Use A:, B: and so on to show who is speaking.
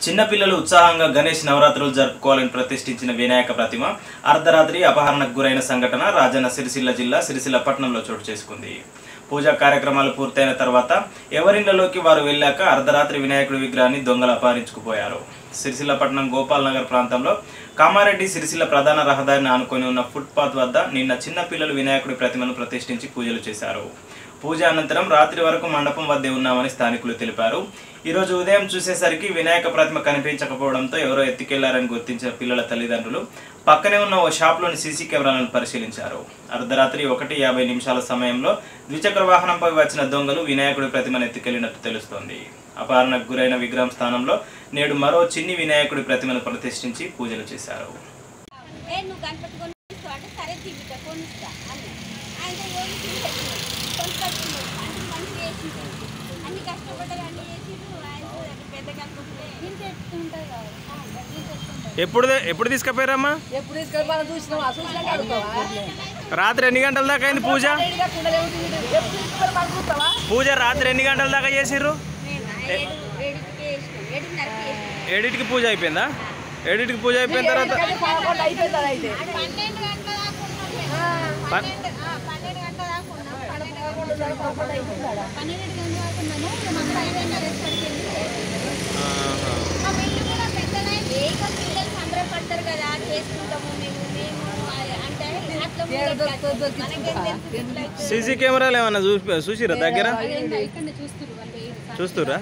A: చిన్నపిల్లలు ఉత్సాహంగా గణేష్ నవరాత్రులు జరుపుకోవాలని ప్రతిష్ఠించిన వినాయక ప్రతిమ అర్ధరాత్రి అపహరణకు గురైన సంఘటన రాజన్న సిరిసిల్ల జిల్లా సిరిసిల్ల పట్టణంలో చోటు చేసుకుంది పూజా కార్యక్రమాలు పూర్తయిన తర్వాత ఎవరిళ్లలోకి వారు వెళ్ళాక అర్ధరాత్రి వినాయకుడి విగ్రహాన్ని దొంగలు అపహరించుకుపోయారు సిరిసిల్ల పట్టణం గోపాల్ నగర్ ప్రాంతంలో కామారెడ్డి సిరిసిల్ల ప్రధాన రహదారిని ఆనుకొని ఉన్న ఫుట్పాత్ వద్ద నిన్న చిన్న పిల్లలు వినాయకుడి ప్రతిమను ప్రతిష్ఠించి పూజలు చేశారు పూజ అనంతరం రాత్రి వరకు మండపం వద్దే ఉన్నామని స్థానికులు తెలిపారు ఈ రోజు ఉదయం చూసేసరికి వినాయక ప్రతిమ కనిపించకపోవడంతో ఎవరో ఎత్తుకెళ్లారని గుర్తించిన పిల్లల తల్లిదండ్రులు పక్కనే ఉన్న ఓ షాప్లోని సీసీ కెమెరాలను పరిశీలించారు అర్ధరాత్రి ఒకటి యాభై నిమిషాల సమయంలో ద్విచక్ర వాహనంపై వచ్చిన దొంగలు వినాయకుడి ప్రతిమను ఎత్తుకెళ్లినట్టు తెలుస్తోంది అపహరణకు గురైన విగ్రహం స్థానంలో నేడు మరో చిన్ని వినాయకుడి ప్రతిమను ప్రతిష్ఠించి పూజలు చేశారు
B: ఏ నువ్వు గణపతి కొనిస్తావు అంటే సరే తీపిట కొనిస్తా అని ఆయన రోజు తీసేసినాడు కొనుక్కొచ్చిండు అంటే మంచి చేసిండు అన్ని కష్టపడ్డారు అన్ని చేసిండు ఆయన పెద్ద గణపతి ఇంత ఎత్తుంటుంది కదా ఇంత ఎత్తుంటుంది
A: ఎప్పుడు ఎప్పుడు తీసుకుపోయారమ్మా
C: ఎప్పుడు తీసుకెళ్ళి మనం చూసినావా చూసినాక అడుగుతావా
A: రాత్రి ఎన్ని గంటల దాకా అయింది పూజ
C: రెడీగా కుండలు ఏమిటి ఎప్పుడు తీసుకెళ్ళి మనం చూస్తావా
A: పూజ రాత్రి ఎన్ని గంటల దాకా చేసిర్రు
B: నేను ఏడు ఏడుకి వేసినాం ఏడున్నరకి వేసినాం
A: ఏడింటికి పూజ అయిపోయిందా ఏడింటికి పూజ అయిపోయిన తర్వాత
C: ఎందుకంటే పదకొండు అయిపోయింది అది అయితే
B: పన్నెండు గంటల దాకా ఉన్నాం మేము.
A: పన్-
B: పన్నెండు ఆ, పన్నెండు గంటల దాకా ఉన్నాం పన్నెండు గంటల
C: పదకొండున్నర, పదకొండు అయిపోయింది ఆడ.
B: పన్నెండు గంటల దాకా ఉన్నాము ఇక మా పైన రెస్టారెంట్కి వెళ్ళి
A: ఆహా.
B: మా ఇల్లు కూడా పెద్దదైంది ఇక పిల్లలు సంబరపడతారు కదా చేసుకుంటాము మేము మేము అంటే అట్లా
C: ఏడ
B: ఉండదు
C: దొరుకుతుందో
B: కదా.
C: దొరికించుకుంటా.
B: మనకేం తెలుసు ఇట్లా అయితే.
A: సీసీ కెమెరాలు ఏమన్నా చూ చూసిరా దగ్గర
B: ఇక్కడ చూస్తున్నారు వాళ్ళు ఏడు సార్లు.
A: చూస్తురా